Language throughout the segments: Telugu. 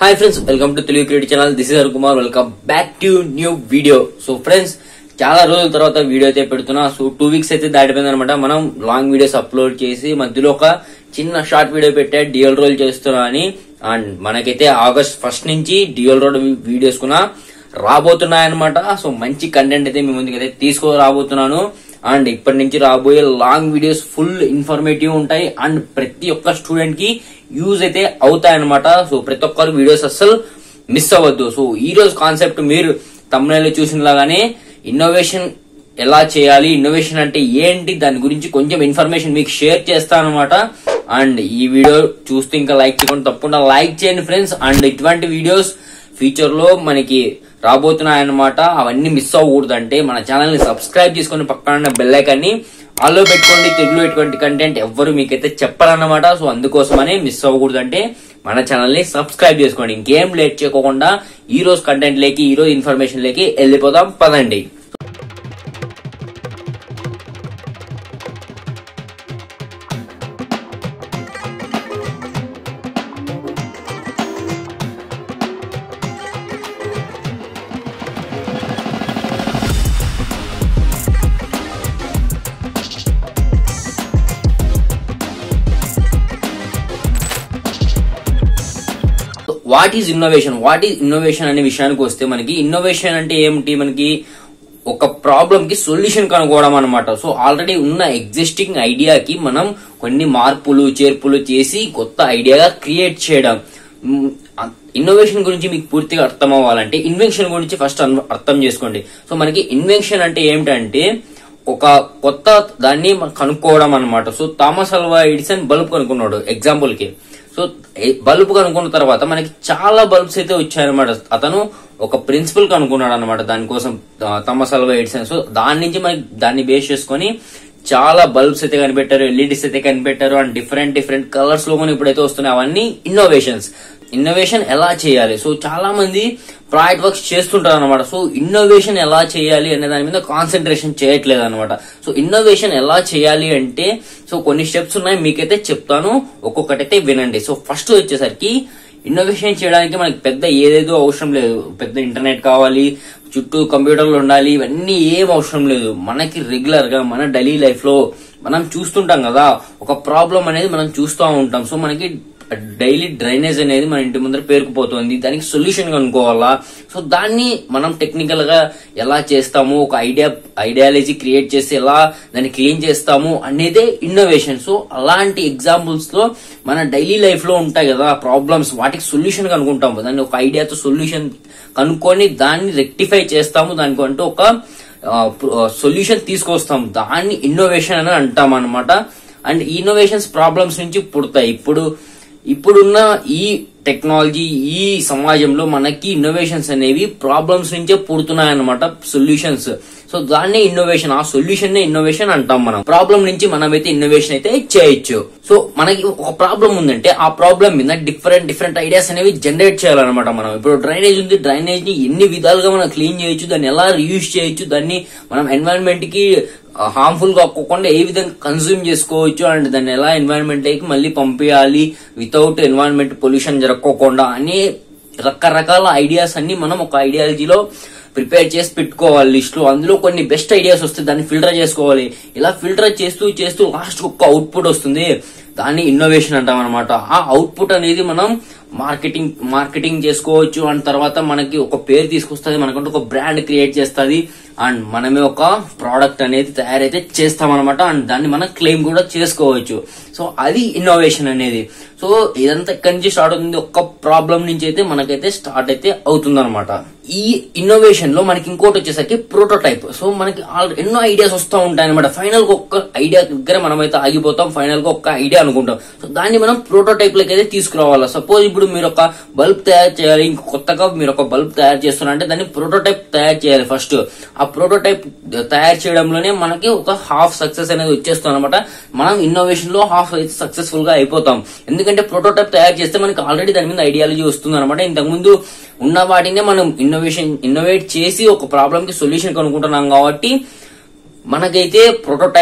Hi friends welcome to Telugu create channel this is Kumar welcome back to new video so friends చాలా రోజుల తర్వాత వీడియో అయితే పెడుతున్నా సో టూ వీక్స్ అయితే దాటిపోయింది అనమాట మనం లాంగ్ వీడియోస్ అప్లోడ్ చేసి మధ్యలో ఒక చిన్న షార్ట్ వీడియో పెట్టా డియల్ రోల్ చేస్తున్నా అని అండ్ మనకైతే ఆగస్ట్ ఫస్ట్ నుంచి డియల్ రోల్ వీడియోస్ కూడా రాబోతున్నాయన్నమాట సో మంచి కంటెంట్ అయితే మీ ముందుకు అయితే తీసుకో రాబోతున్నాను అండ్ ఇప్పటి నుంచి రాబోయే లాంగ్ వీడియోస్ ఫుల్ ఇన్ఫర్మేటివ్ ఉంటాయి అండ్ ప్రతి ఒక్క స్టూడెంట్ కి యూజ్ అయితే అవుతాయి అనమాట సో ప్రతి ఒక్కరు వీడియోస్ అస్సలు మిస్ అవ్వద్దు సో ఈ రోజు కాన్సెప్ట్ మీరు తమిళలో చూసినలాగానే ఇన్నోవేషన్ ఎలా చేయాలి ఇన్నోవేషన్ అంటే ఏంటి దాని గురించి కొంచెం ఇన్ఫర్మేషన్ మీకు షేర్ చేస్తాను అనమాట అండ్ ఈ వీడియో చూస్తే ఇంకా లైక్ చేయకుండా తప్పకుండా లైక్ చేయండి ఫ్రెండ్స్ అండ్ ఇటువంటి వీడియోస్ ఫ్యూచర్ లో మనకి రాబోతున్నాయన్నమాట అవన్నీ మిస్ అవ్వకూడదు అంటే మన ఛానల్ ని సబ్స్క్రైబ్ చేసుకొని పక్కన బెల్ ఐకాన్ ని ఆల్లో పెట్టుకోండి తెలుగులో ఎటువంటి కంటెంట్ ఎవ్వరు మీకైతే చెప్పరన్నమాట సో అందుకోసమనే మిస్ అవ్వకూడదు అంటే మన ఛానల్ ని సబ్స్క్రైబ్ చేసుకోండి ఇంకేం లేట్ చేయకోకుండా ఈ రోజు కంటెంట్ లేకి ఈ రోజు ఇన్ఫర్మేషన్ లేకి వెళ్ళిపోదాం పదండి what is innovation what is innovation అనే విషయానికి వస్తే మనకి ఇన్నోవేషన్ అంటే ఏమిటి మనకి ఒక ప్రాబ్లం కి సొల్యూషన్ కనుక్కోవడం అనమాట సో ఆల్రెడీ ఉన్న ఎగ్జిస్టింగ్ ఐడియాకి మనం కొన్ని మార్పులు చేర్పులు చేసి కొత్త ఐడియాగా క్రియేట్ చేయడం ఇన్నోవేషన్ గురించి మీకు పూర్తిగా అర్థం అవ్వాలంటే ఇన్వెన్షన్ గురించి ఫస్ట్ అర్థం చేసుకోండి సో మనకి ఇన్వెన్షన్ అంటే ఏమిటంటే ఒక కొత్త దాన్ని మనం కనుక్కోవడం అనమాట so Thomas Alva Edison bulb కనుక్కున్నాడు ఎగ్జాంపుల్ కి సో బల్బ్ కనుక్కున్న తర్వాత మనకి చాలా బల్బ్స్ అయితే వచ్చాయన్నమాట అతను ఒక ప్రిన్సిపల్ కనుక్కున్నాడు అనమాట దానికోసం థామస్ అల్వా ఎడిసన్ సో దాని నుంచి మనకి దాన్ని బేస్ చేసుకొని చాలా బల్బ్స్ అయితే కనిపెట్టారు ఎల్ఈడీస్ అయితే కనిపెట్టారు అండ్ డిఫరెంట్ డిఫరెంట్ కలర్స్ లో కూడా ఇప్పుడైతే వస్తున్నాయి అవన్నీ ఇన్నోవేషన్స్ ఇన్నోవేషన్ ఎలా చేయాలి సో చాలా మంది ప్రాజెక్ట్ వర్క్స్ చేస్తుంటారు అనమాట సో ఇన్నోవేషన్ ఎలా చేయాలి అనే దాని మీద కాన్సన్ట్రేషన్ చేయట్లేదు అనమాట సో ఇన్నోవేషన్ ఎలా చేయాలి అంటే సో కొన్ని స్టెప్స్ ఉన్నాయి మీకైతే చెప్తాను ఒక్కొక్కటైతే వినండి సో ఫస్ట్ వచ్చేసరికి ఇన్నోవేషన్ చేయడానికి మనకి పెద్ద ఏదేదో అవసరం లేదు పెద్ద ఇంటర్నెట్ కావాలి చుట్టూ కంప్యూటర్లు ఉండాలి ఇవన్నీ ఏం అవసరం లేదు మనకి రెగ్యులర్ గా మన డైలీ లైఫ్ లో మనం చూస్తుంటాం కదా ఒక ప్రాబ్లం అనేది మనం చూస్తూ ఉంటాం సో మనకి డైలీ డ్రైనేజ్ అనేది మన ఇంటి ముందర పేరుకుపోతుంది దానికి సొల్యూషన్ కనుక్కోవాలా సో దాన్ని మనం టెక్నికల్ గా ఎలా చేస్తాము ఒక ఐడియా ఐడియాలజీ క్రియేట్ చేసి ఎలా దాన్ని క్లీన్ చేస్తాము అనేదే ఇన్నోవేషన్ సో అలాంటి ఎగ్జాంపుల్స్ లో మన డైలీ లైఫ్ లో ఉంటాయి కదా ప్రాబ్లమ్స్ వాటికి సొల్యూషన్ కనుక్కుంటాము దాన్ని ఒక ఐడియాతో సొల్యూషన్ కనుక్కొని దాన్ని రెక్టిఫై చేస్తాము దానికంటూ ఒక సొల్యూషన్ తీసుకొస్తాం దాన్ని ఇన్నోవేషన్ అని అంటాం అనమాట అండ్ ఇన్నోవేషన్స్ ప్రాబ్లమ్స్ నుంచి పుడతాయి ఇప్పుడు ఇప్పుడున్న ఈ టెక్నాలజీ ఈ సమాజంలో మనకి ఇన్నోవేషన్స్ అనేవి ప్రాబ్లమ్స్ నుంచే పుడుతున్నాయన్నమాట సొల్యూషన్స్ సో దాన్నే ఇన్నోవేషన్ ఆ సొల్యూషన్ ఇన్నోవేషన్ అంటాం మనం ప్రాబ్లం నుంచి మనమైతే ఇన్నోవేషన్ అయితే చేయొచ్చు సో మనకి ఒక ప్రాబ్లం ఉందంటే ఆ ప్రాబ్లం మీద డిఫరెంట్ డిఫరెంట్ ఐడియాస్ అనేవి జనరేట్ చేయాలన్నమాట మనం ఇప్పుడు డ్రైనేజ్ ఉంది డ్రైనేజ్ ని ఎన్ని విధాలుగా మనం క్లీన్ చేయొచ్చు దాన్ని ఎలా రీయూజ్ చేయొచ్చు దాన్ని మనం ఎన్వైరన్మెంట్ కి హార్మ్ఫుల్ గా ఒక్కకుండా ఏ విధంగా కన్స్యూమ్ చేసుకోవచ్చు అండ్ దాన్ని ఎలా ఎన్వైరన్మెంట్ లోకి మళ్ళీ పంపించాలి వితౌట్ ఎన్వైరన్మెంట్ పొల్యూషన్ జరగకోకుండా అనే రకరకాల ఐడియాస్ అన్ని మనం ఒక ఐడియాలజీలో ప్రిపేర్ చేసి పెట్టుకోవాలి లిస్ట్ లో అందులో కొన్ని బెస్ట్ ఐడియాస్ వస్తే దాన్ని ఫిల్టర్ చేసుకోవాలి ఇలా ఫిల్టర్ చేస్తూ చేస్తూ లాస్ట్ ఒక అవుట్పుట్ వస్తుంది దాన్ని ఇన్నోవేషన్ అంటాం అనమాట ఆ అవుట్పుట్ అనేది మనం మార్కెటింగ్ మార్కెటింగ్ చేసుకోవచ్చు అండ్ తర్వాత మనకి ఒక పేరు తీసుకొస్తుంది మనకంటే ఒక బ్రాండ్ క్రియేట్ చేస్తుంది అండ్ మనమే ఒక ప్రోడక్ట్ అనేది తయారైతే చేస్తామన్నమాట అండ్ దాన్ని మనం క్లెయిమ్ కూడా చేసుకోవచ్చు సో అది ఇన్నోవేషన్ అనేది సో ఇదంతా ఎక్కడి నుంచి స్టార్ట్ అవుతుంది ఒక్క ప్రాబ్లం నుంచి అయితే మనకైతే స్టార్ట్ అయితే అవుతుంది ఈ ఇన్నోవేషన్ లో మనకి ఇంకోటి వచ్చేసరికి ప్రోటోటైప్ సో మనకి ఎన్నో ఐడియాస్ వస్తూ ఉంటాయి అనమాట ఫైనల్ గా ఒక్క ఐడియా దగ్గర మనమైతే ఆగిపోతాం ఫైనల్ గా ఒక్క ఐడియా అనుకుంటాం సో దాన్ని మనం ప్రోటోటైప్ లకి అయితే తీసుకురావాలి సపోజ్ ఇప్పుడు మీరు ఒక బల్బ్ తయారు చేయాలి ఇంక కొత్తగా మీరు ఒక బల్బ్ తయారు చేస్తున్నారంటే దాన్ని ప్రోటోటైప్ తయారు చేయాలి ఫస్ట్ ఆ ప్రోటోటైప్ తయారు చేయడంలోనే మనకి ఒక హాఫ్ సక్సెస్ అనేది వచ్చేస్తుంది అనమాట మనం ఇన్నోవేషన్ లో హాఫ్ అయితే సక్సెస్ఫుల్ గా అయిపోతాం ఎందుకంటే ప్రోటోటైప్ తయారు చేస్తే మనకి ఆల్రెడీ దాని మీద ఐడియాలజీ వస్తుంది అనమాట ఇంతకుముందు ఉన్న వాటినే మనం ఇన్నోవేషన్ ఇన్నోవేట్ చేసి ఒక ప్రాబ్లం కి సొల్యూషన్ కనుక్కుంటున్నాం కాబట్టి మనకైతే ప్రోటోటైప్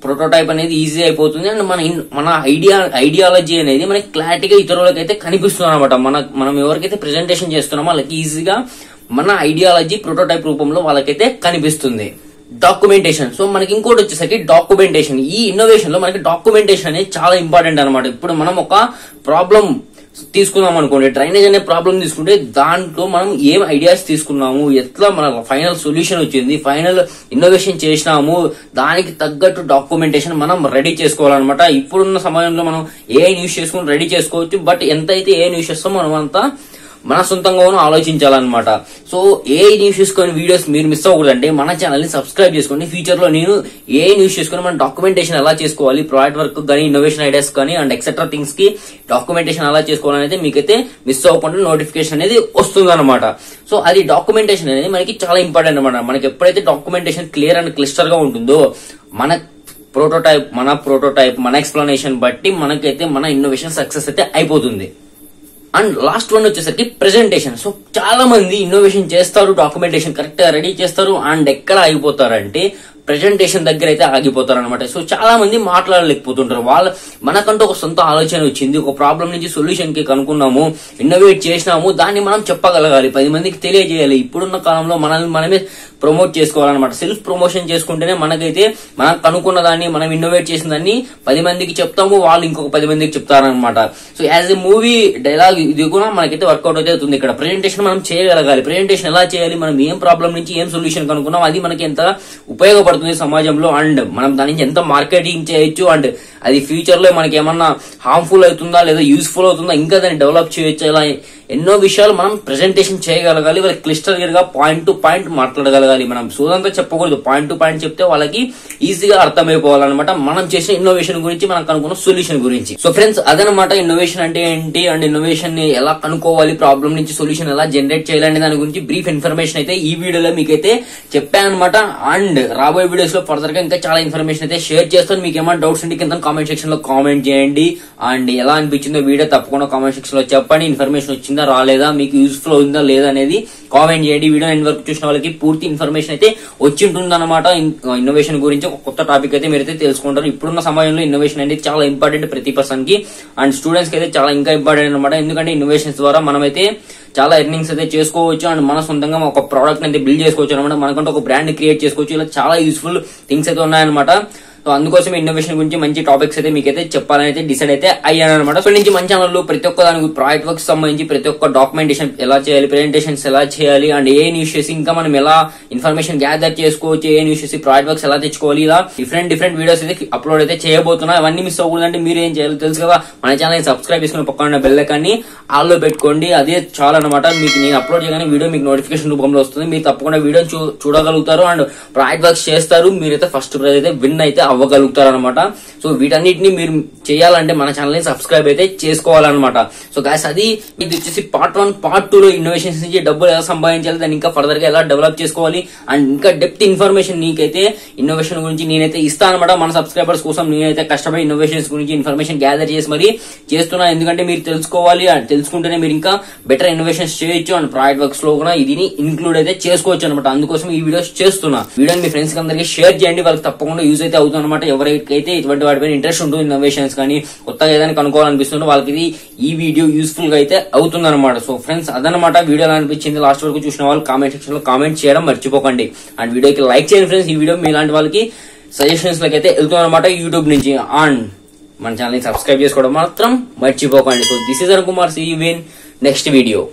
ప్రోటోటైప్ అనేది ఈజీ అయిపోతుంది అండ్ మన ఇన్- మన ఐడియా ఐడియాలజీ అనేది మనకి క్లారిటీగా ఇతరులకైతే కనిపిస్తుంది అనమాట మన మనం ఎవరికైతే ప్రెజెంటేషన్ చేస్తున్నామో వాళ్ళకి ఈజీగా మన ఐడియాలజీ ప్రోటోటైప్ రూపంలో వాళ్ళకైతే కనిపిస్తుంది డాక్యుమెంటేషన్ సో మనకి ఇంకోటి వచ్చేసరికి డాక్యుమెంటేషన్ ఈ ఇన్నోవేషన్ లో మనకి డాక్యుమెంటేషన్ అనేది చాలా ఇంపార్టెంట్ అనమాట ఇప్పుడు మనం ఒక ప్రాబ్లం తీసుకుందాం అనుకోండి డ్రైనేజ్ అనే ప్రాబ్లం తీసుకుంటే దాంట్లో మనం ఏం ఐడియాస్ తీసుకున్నాము ఎట్లా మన ఫైనల్ సొల్యూషన్ వచ్చింది ఫైనల్ ఇన్నోవేషన్ చేసినాము దానికి తగ్గట్టు డాక్యుమెంటేషన్ మనం రెడీ చేసుకోవాలన్నమాట ఇప్పుడున్న సమయంలో మనం ఏ యూస్ చేసుకుని రెడీ చేసుకోవచ్చు బట్ ఎంతైతే ఏ యూస్ చేస్తామో మనం అంతా మన సొంతంగానూ ఆలోచించాలన్నమాట సో ఏ న్యూస్ చేసుకొని వీడియోస్ మీరు మిస్ అవ్వకూడదంటే మన ఛానల్ ని సబ్స్క్రైబ్ చేసుకోండి ఫ్యూచర్ లో నేను ఏ న్యూస్ చేసుకుని మన డాక్యుమెంటేషన్ ఎలా చేసుకోవాలి ప్రాజెక్ట్ వర్క్ కానీ ఇన్నోవేషన్ ఐడియాస్ కానీ అండ్ ఎక్సెట్రా థింగ్స్ కి డాక్యుమెంటేషన్ ఎలా చేసుకోవాలని అయితే మీకైతే మిస్ అవ్వకుండా నోటిఫికేషన్ అనేది వస్తుంది అనమాట సో అది డాక్యుమెంటేషన్ అనేది మనకి చాలా ఇంపార్టెంట్ అనమాట మనకి ఎప్పుడైతే డాక్యుమెంటేషన్ క్లియర్ అండ్ క్లిస్టర్ గా ఉంటుందో మన ప్రోటోటైప్ మన ప్రోటోటైప్ మన ఎక్స్ప్లెనేషన్ బట్టి మనకైతే మన ఇన్నోవేషన్ సక్సెస్ అయితే అయిపోతుంది అండ్ లాస్ట్ వన్ వచ్చేసరికి ప్రెజెంటేషన్ సో చాలా మంది ఇన్నోవేషన్ చేస్తారు డాక్యుమెంటేషన్ కరెక్ట్ గా రెడీ చేస్తారు అండ్ ఎక్కడ ఆగిపోతారంటే ప్రెజెంటేషన్ దగ్గర అయితే ఆగిపోతారు అనమాట సో చాలా మంది మాట్లాడలేకపోతుంటారు వాళ్ళ మనకంటూ ఒక సొంత ఆలోచన వచ్చింది ఒక ప్రాబ్లం నుంచి సొల్యూషన్ కి కనుక్కున్నాము ఇన్నోవేట్ చేసినాము దాన్ని మనం చెప్పగలగాలి పది మందికి తెలియజేయాలి ఇప్పుడున్న కాలంలో మనల్ని మనమే ప్రమోట్ చేసుకోవాలన్నమాట సెల్ఫ్ ప్రమోషన్ చేసుకుంటేనే మనకైతే మనం కనుక్కున్న దాన్ని మనం ఇన్నోవేట్ చేసిన దాన్ని పది మందికి చెప్తాము వాళ్ళు ఇంకొక పది మందికి చెప్తారనమాట so as a movie dialogue ఇది కూడా మనకైతే వర్కౌట్ అయితే అవుతుంది ఇక్కడ ప్రెజెంటేషన్ మనం చేయగలగాలి ప్రెజెంటేషన్ ఎలా చేయాలి మనం ఏం ప్రాబ్లం నుంచి ఏం సొల్యూషన్ కనుక్కున్నాం అది మనకి ఎంత ఉపయోగపడుతుంది సమాజంలో అండ్ మనం దాని నుంచి ఎంత మార్కెటింగ్ చేయొచ్చు అండ్ అది ఫ్యూచర్ లో మనకి ఏమన్నా హార్మ్ఫుల్ అవుతుందా లేదా యూస్ఫుల్ అవుతుందా ఇంకా దాన్ని డెవలప్ చేయొచ్చు ఇలా ఎన్నో విషయాలు మనం ప్రెజెంటేషన్ చేయగలగాలి వాళ్ళకి క్లిస్టర్ గా పాయింట్ టు పాయింట్ మాట్లాడగలగాలి మనం సోదంతా చెప్పకూడదు పాయింట్ టు పాయింట్ చెప్తే వాళ్ళకి ఈజీగా అర్థమైపోవాలన్నమాట మనం చేసిన ఇన్నోవేషన్ గురించి మనం కనుక్కున్న సొల్యూషన్ గురించి సో ఫ్రెండ్స్ అదనమాట ఇన్నోవేషన్ అంటే ఏంటి అండ్ ఇన్నోవేషన్ ని ఎలా కనుక్కోవాలి ప్రాబ్లం నుంచి సొల్యూషన్ ఎలా జనరేట్ చేయాలనే దాని గురించి బ్రీఫ్ ఇన్ఫర్మేషన్ అయితే ఈ వీడియోలో మీకైతే చెప్పాను అనమాట అండ్ రాబోయే వీడియోస్ లో ఫర్దర్ గా ఇంకా చాలా ఇన్ఫర్మేషన్ అయితే షేర్ చేస్తాను మీకు ఏమైనా డౌట్స్ ఉంటే కింద కామెంట్ సెక్షన్ లో కామెంట్ చేయండి అండ్ ఎలా అనిపించిందో వీడియో తప్పకుండా కామెంట్ సెక్షన్ లో చెప్పండి ఇన్ఫర్మేషన్ వచ్చిందా రాలేదా మీకు యూస్ఫుల్ అవుతుందా లేదా అనేది కామెంట్ చేయండి వీడియో ఎండ్ వరకు చూసిన వాళ్ళకి పూర్తి ఇన్ఫర్మేషన్ అయితే వచ్చి ఉంటుంది అనమాట ఇన్నోవేషన్ గురించి ఒక కొత్త టాపిక్ అయితే మీరైతే తెలుసుకుంటారు ఇప్పుడున్న సమయంలో ఇన్నోవేషన్ అనేది చాలా ఇంపార్టెంట్ ప్రతి పర్సన్ కి అండ్ స్టూడెంట్స్ కి అయితే చాలా ఇంకా ఇంపార్టెంట్ అనమాట ఎందుకంటే ఇన్నోవేషన్స్ ద్వారా మనమైతే చాలా ఎర్నింగ్స్ అయితే చేసుకోవచ్చు అండ్ మన సొంతంగా ఒక ప్రోడక్ట్ అయితే బిల్డ్ చేసుకోవచ్చు అనమాట మనకంటే ఒక బ్రాండ్ క్రియేట్ చేసుకోవచ్చు ఇలా చాలా యూస్ఫుల్ థింగ్స్ అయితే ఉన్నాయన్నమాట సో అందుకోసం ఇన్నోవేషన్ గురించి మంచి టాపిక్స్ అయితే మీకైతే చెప్పాలని అయితే డిసైడ్ అయితే అయ్యాను అనమాట సో నుంచి మంచి ఛానల్లో ప్రతి ఒక్క దానికి ప్రాజెక్ట్ వర్క్ సంబంధించి ప్రతి ఒక్క డాక్యుమెంటేషన్ ఎలా చేయాలి ప్రెజెంటేషన్స్ ఎలా చేయాలి అండ్ ఏ న్యూస్ చేసి ఇంకా మనం ఎలా ఇన్ఫర్మేషన్ గ్యాదర్ చేసుకోవచ్చు ఏ న్యూస్ చేసి ప్రాజెక్ట్ వర్క్స్ ఎలా తెచ్చుకోవాలి ఇలా డిఫరెంట్ డిఫరెంట్ వీడియోస్ అయితే అప్లోడ్ అయితే చేయబోతున్నా అవన్నీ మిస్ అవ్వకూడదంటే మీరు ఏం చేయాలి తెలుసు కదా మన ఛానల్ సబ్స్క్రైబ్ చేసుకుని పక్కన బెల్ ఐకాన్ని ఆల్లో పెట్టుకోండి అదే చాలా అనమాట మీకు నేను అప్లోడ్ చేయగానే వీడియో మీకు నోటిఫికేషన్ రూపంలో వస్తుంది మీరు తప్పకుండా వీడియో చూ- చూడగలుగుతారు అండ్ ప్రాజెక్ట్ వర్క్స్ చేస్తారు మీరైతే ఫస్ట్ ప్రైజ్ అయితే విన్ అయితే అవ్వగలుగుతారు అనమాట సో వీటన్నిటిని మీరు చేయాలంటే మన ఛానల్ ని సబ్స్క్రైబ్ అయితే చేసుకోవాలన్నమాట సో గాయస్ అది ఇది వచ్చేసి పార్ట్ వన్ పార్ట్ టూ లో ఇన్నోవేషన్స్ నుంచి డబ్బులు ఎలా సంపాదించాలి దాన్ని ఇంకా ఫర్దర్ గా ఎలా డెవలప్ చేసుకోవాలి అండ్ ఇంకా డెప్త్ ఇన్ఫర్మేషన్ నీకైతే ఇన్నోవేషన్ గురించి నేనైతే ఇస్తాను అనమాట మన సబ్స్క్రైబర్స్ కోసం నేనైతే కష్టపడి ఇన్నోవేషన్స్ గురించి ఇన్ఫర్మేషన్ గ్యాదర్ చేసి మరి చేస్తున్నా ఎందుకంటే మీరు తెలుసుకోవాలి అండ్ తెలుసుకుంటేనే మీరు ఇంకా బెటర్ ఇన్నోవేషన్స్ చేయొచ్చు అండ్ ప్రాజెక్ట్ వర్క్స్ లో కూడా ఇది ఇన్క్లూడ్ అయితే చేసుకోవచ్చు అనమాట అందుకోసం ఈ వీడియోస్ చేస్తున్నా వీడియోని మీ ఫ్రెండ్స్ అందరికీ షేర్ చేయండి వాళ్ళకి తప్పకుండా యూజ్ అయితే అవుతుంది అనమాట ఎవరికైతే ఇటువంటి వాటిపైన ఇంట్రెస్ట్ ఉంటుంది ఇన్నోవేషన్స్ కానీ కొత్తగా ఏదైనా కనుక్కోవాలనిపిస్తుందో వాళ్ళకి ఇది ఈ వీడియో యూస్ఫుల్ గా అయితే అవుతుంది అనమాట సో ఫ్రెండ్స్ అదనమాట వీడియో ఎలా అనిపించింది లాస్ట్ వరకు చూసిన వాళ్ళు కామెంట్ సెక్షన్ లో కామెంట్ చేయడం మర్చిపోకండి అండ్ వీడియోకి లైక్ చేయండి ఫ్రెండ్స్ ఈ వీడియో మీలాంటి వాళ్ళకి సజెషన్స్ లకి అయితే వెళ్తుంది అనమాట యూట్యూబ్ నుంచి అండ్ మన ఛానల్ ని సబ్స్క్రైబ్ చేసుకోవడం మాత్రం మర్చిపోకండి so this is Kumar see in next video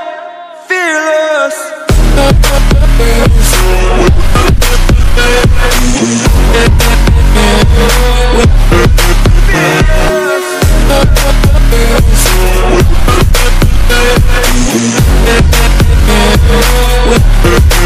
fearless. With